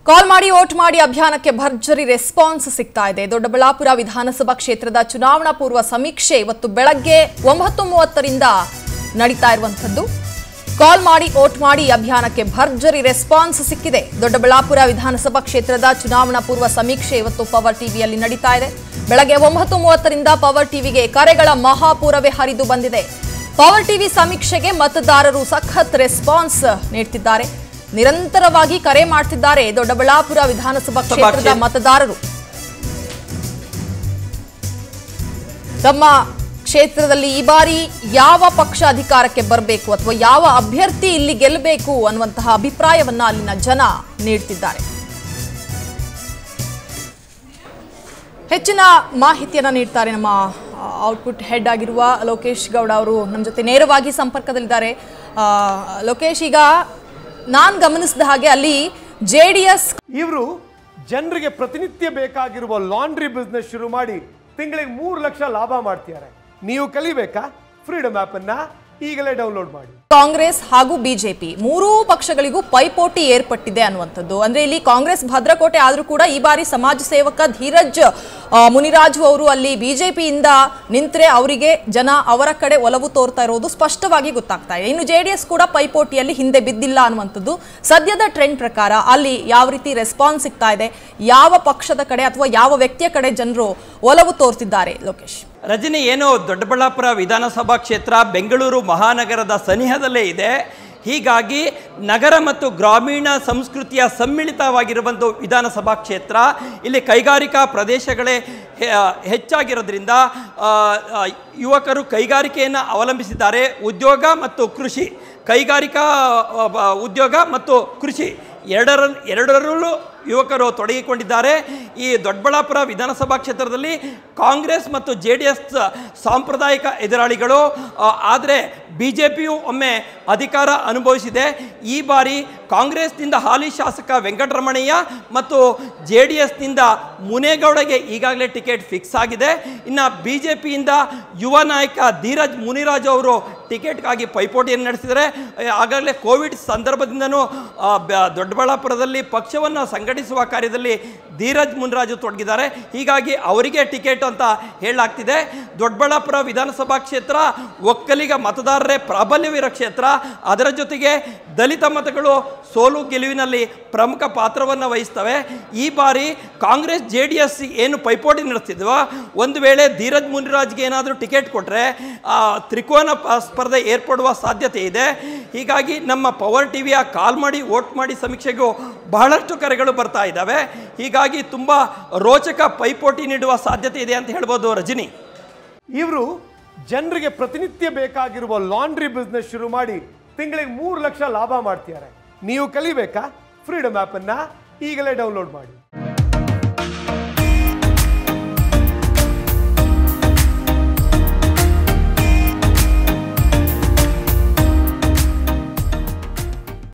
ಕಾಲ್ ಮಾಡಿ ಓಟ್ ಮಾಡಿ ಅಭಿಯಾನಕ್ಕೆ ಭರ್ಜರಿ ರೆಸ್ಪಾನ್ಸ್ ಸಿಗ್ತಾ ಇದೆ ದೊಡ್ಡಬಳ್ಳಾಪುರ ವಿಧಾನಸಭಾ ಕ್ಷೇತ್ರದ ಚುನಾವಣಾ ಪೂರ್ವ ಸಮೀಕ್ಷೆ ಇವತ್ತು ಬೆಳಗ್ಗೆ ಒಂಬತ್ತು ಮೂವತ್ತರಿಂದ ನಡೀತಾ ಇರುವಂಥದ್ದು ಕಾಲ್ ಮಾಡಿ ಓಟ್ ಮಾಡಿ ಅಭಿಯಾನಕ್ಕೆ ಭರ್ಜರಿ ರೆಸ್ಪಾನ್ಸ್ ಸಿಕ್ಕಿದೆ ದೊಡ್ಡಬಳ್ಳಾಪುರ ವಿಧಾನಸಭಾ ಕ್ಷೇತ್ರದ ಚುನಾವಣಾ ಪೂರ್ವ ಸಮೀಕ್ಷೆ ಇವತ್ತು ಪವರ್ ಟಿವಿಯಲ್ಲಿ ನಡೀತಾ ಇದೆ ಬೆಳಗ್ಗೆ ಒಂಬತ್ತು ಮೂವತ್ತರಿಂದ ಪವರ್ ಟಿವಿಗೆ ಕರೆಗಳ ಮಹಾಪೂರವೇ ಹರಿದು ಬಂದಿದೆ ಪವರ್ ಟಿವಿ ಸಮೀಕ್ಷೆಗೆ ಮತದಾರರು ಸಖತ್ ರೆಸ್ಪಾನ್ಸ್ ನೀಡ್ತಿದ್ದಾರೆ ನಿರಂತರವಾಗಿ ಕರೆ ಮಾಡ್ತಿದ್ದಾರೆ ದೊಡ್ಡಬಳ್ಳಾಪುರ ವಿಧಾನಸಭಾ ಕ್ಷೇತ್ರದ ಮತದಾರರು ತಮ್ಮ ಕ್ಷೇತ್ರದಲ್ಲಿ ಈ ಬಾರಿ ಯಾವ ಪಕ್ಷ ಅಧಿಕಾರಕ್ಕೆ ಬರಬೇಕು ಅಥವಾ ಯಾವ ಅಭ್ಯರ್ಥಿ ಇಲ್ಲಿ ಗೆಲ್ಲಬೇಕು ಅನ್ನುವಂತಹ ಅಭಿಪ್ರಾಯವನ್ನ ಅಲ್ಲಿನ ಜನ ನೀಡ್ತಿದ್ದಾರೆ ಹೆಚ್ಚಿನ ಮಾಹಿತಿಯನ್ನ ನೀಡ್ತಾರೆ ನಮ್ಮ ಔಟ್ಪುಟ್ ಹೆಡ್ ಆಗಿರುವ ಲೋಕೇಶ್ ಗೌಡ ಅವರು ನಮ್ಮ ಜೊತೆ ನೇರವಾಗಿ ಸಂಪರ್ಕದಲ್ಲಿದ್ದಾರೆ ಆ, ಲೋಕೇಶ್ ಈಗ ನಾನು ಗಮನಿಸಿದ ಹಾಗೆ ಅಲ್ಲಿ ಜೆ ಡಿ ಎಸ್ ಇವರು ಜನರಿಗೆ ಪ್ರತಿನಿತ್ಯ ಬೇಕಾಗಿರುವ ಲಾಂಡ್ರಿ ಬಿಸ್ನೆಸ್ ಶುರು ಮಾಡಿ ತಿಂಗಳಿಗೆ ಮೂರು ಲಕ್ಷ ಲಾಭ ಮಾಡ್ತಿದ್ದಾರೆ ನೀವು ಕಲಿಬೇಕಾ ಫ್ರೀಡಮ್ ಆಪ್ ಅನ್ನ ಈಗಲೇ ಡೌನ್ಲೋಡ್ ಮಾಡಿ ಕಾಂಗ್ರೆಸ್ ಹಾಗೂ ಬಿಜೆಪಿ ಮೂರೂ ಪಕ್ಷಗಳಿಗೂ ಪೈಪೋಟಿ ಏರ್ಪಟ್ಟಿದೆ ಅನ್ನುವಂಥದ್ದು ಅಂದ್ರೆ ಇಲ್ಲಿ ಕಾಂಗ್ರೆಸ್ ಭದ್ರಕೋಟೆ ಆದರೂ ಕೂಡ ಈ ಬಾರಿ ಸಮಾಜ ಸೇವಕ ಧೀರಜ್ ಆ, ಮುನಿರಾಜು ಅವರು ಅಲ್ಲಿ ಬಿಜೆಪಿಯಿಂದ ನಿಂತ್ರೆ ಅವರಿಗೆ ಜನ ಅವರ ಕಡೆ ಒಲವು ತೋರ್ತಾ ಇರೋದು ಸ್ಪಷ್ಟವಾಗಿ ಗೊತ್ತಾಗ್ತಾ ಇದೆ ಇನ್ನು ಜೆ ಡಿ ಎಸ್ ಕೂಡ ಪೈಪೋಟಿಯಲ್ಲಿ ಹಿಂದೆ ಬಿದ್ದಿಲ್ಲ ಅನ್ನುವಂಥದ್ದು ಸದ್ಯದ ಟ್ರೆಂಡ್ ಪ್ರಕಾರ ಅಲ್ಲಿ ಯಾವ ರೀತಿ ರೆಸ್ಪಾನ್ಸ್ ಸಿಗ್ತಾ ಇದೆ ಯಾವ ಪಕ್ಷದ ಕಡೆ ಅಥವಾ ಯಾವ ವ್ಯಕ್ತಿಯ ಕಡೆ ಜನರು ಒಲವು ತೋರ್ತಿದ್ದಾರೆ ಲೋಕೇಶ್ ರಜನಿ ಏನು ದೊಡ್ಡಬಳ್ಳಾಪುರ ವಿಧಾನಸಭಾ ಕ್ಷೇತ್ರ ಬೆಂಗಳೂರು ಮಹಾನಗರದ ಸನಿಹದಲ್ಲೇ ಇದೆ ಹೀಗಾಗಿ ನಗರ ಮತ್ತು ಗ್ರಾಮೀಣ ಸಂಸ್ಕೃತಿಯ ಸಮ್ಮಿಳಿತವಾಗಿರುವಂಥ ವಿಧಾನಸಭಾ ಕ್ಷೇತ್ರ ಇಲ್ಲಿ ಕೈಗಾರಿಕಾ ಪ್ರದೇಶಗಳೇ ಹೆ- ಹೆಚ್ಚಾಗಿರೋದ್ರಿಂದ ಆ, ಆ, ಯುವಕರು ಕೈಗಾರಿಕೆಯನ್ನು ಅವಲಂಬಿಸಿದ್ದಾರೆ ಉದ್ಯೋಗ ಮತ್ತು ಕೃಷಿ ಕೈಗಾರಿಕಾ ಆ, ಬ- ಉದ್ಯೋಗ ಮತ್ತು ಕೃಷಿ ಎರಡರ ಎರಡರಲ್ಲೂ ಯುವಕರು ತೊಡಗಿಕೊಂಡಿದ್ದಾರೆ ಈ ದೊಡ್ಡಬಳ್ಳಾಪುರ ವಿಧಾನಸಭಾ ಕ್ಷೇತ್ರದಲ್ಲಿ ಕಾಂಗ್ರೆಸ್ ಮತ್ತು ಜೆ ಡಿ ಎಸ್ ಸಾಂಪ್ರದಾಯಿಕ ಎದುರಾಳಿಗಳು ಆದರೆ ಬಿ ಜೆ ಪಿಯು ಒಮ್ಮೆ ಅಧಿಕಾರ ಅನುಭವಿಸಿದೆ ಈ ಬಾರಿ ಕಾಂಗ್ರೆಸ್ನಿಂದ ಹಾಲಿ ಶಾಸಕ ವೆಂಕಟರಮಣಯ್ಯ ಮತ್ತು ಜೆ ಡಿ ಎಸ್ನಿಂದ ಮುನೇಗೌಡಗೆ ಈಗಾಗಲೇ ಟಿಕೆಟ್ ಫಿಕ್ಸ್ ಆಗಿದೆ ಇನ್ನು ಬಿ ಜೆ ಪಿಯಿಂದ ಯುವ ನಾಯಕ ಧೀರಜ್ ಮುನಿರಾಜು ಅವರು ಟಿಕೆಟ್ಗಾಗಿ ಪೈಪೋಟಿಯನ್ನು ನಡೆಸಿದರೆ ಆಗಾಗಲೇ ಕೋವಿಡ್ ಸಂದರ್ಭದಿಂದನೂ ಆ, ಬ- ದೊಡ್ಡಬಳ್ಳಾಪುರದಲ್ಲಿ ಪಕ್ಷವನ್ನು ಸಂಘಟಿಸುವ ಕಾರ್ಯದಲ್ಲಿ ಧೀರಜ್ ಮುನಿರಾಜು ತೊಡಗಿದ್ದಾರೆ ಹೀಗಾಗಿ ಅವರಿಗೆ ಟಿಕೆಟ್ ಅಂತ ಹೇಳಲಾಗ್ತಿದೆ ದೊಡ್ಡಬಳ್ಳಾಪುರ ವಿಧಾನಸಭಾ ಕ್ಷೇತ್ರ ಒಕ್ಕಲಿಗ ಮತದಾರರೇ ಪ್ರಾಬಲ್ಯವಿರೋ ಕ್ಷೇತ್ರ ಅದರ ಜೊತೆಗೆ ದಲಿತ ಮತಗಳು ಸೋಲು ಗೆಲುವಿನಲ್ಲಿ ಪ್ರಮುಖ ಪಾತ್ರವನ್ನು ವಹಿಸ್ತವೆ ಈ ಬಾರಿ ಕಾಂಗ್ರೆಸ್ ಜೆ ಡಿ ಎಸ್ ಏನು ಪೈಪೋಟಿ ನಡೆಸ್ತಿದ್ವೋ ಒಂದು ವೇಳೆ ಧೀರಜ್ ಮುನಿರಾಜ್ಗೆ ಏನಾದರೂ ಟಿಕೆಟ್ ಕೊಟ್ಟರೆ ತ್ರಿಕೋನ ಪ- ಸ್ಪರ್ಧೆ ಏರ್ಪಡುವ ಸಾಧ್ಯತೆ ಇದೆ ಹೀಗಾಗಿ ನಮ್ಮ ಪವರ್ ಟಿವಿಯ ಕಾಲ್ ಮಾಡಿ ವೋಟ್ ಮಾಡಿ ಸಮೀಕ್ಷೆಗೂ ಬಹಳಷ್ಟು ಕರೆಗಳು ಬರ್ತಾ ಇದ್ದಾವೆ ಹೀಗಾಗಿ ತುಂಬ ರೋಚಕ ಪೈಪೋಟಿ ನೀಡುವ ಸಾಧ್ಯತೆ ಇದೆ ಅಂತ ಹೇಳ್ಬೋದು ರಜನಿ ಇವರು ಜನರಿಗೆ ಪ್ರತಿನಿತ್ಯ ಬೇಕಾಗಿರುವ ಲಾಂಡ್ರಿ ಬಿಸ್ನೆಸ್ ಶುರು ಮಾಡಿ ತಿಂಗಳಿಗೆ ಮೂರು ಲಕ್ಷ ಲಾಭ ಮಾಡ್ತಿದ್ದಾರೆ ನೀವು ಕಲಿಬೇಕಾ ಫ್ರೀಡಮ್ ಆಪ್ ಅನ್ನ ಈಗಲೇ ಡೌನ್ಲೋಡ್ ಮಾಡಿ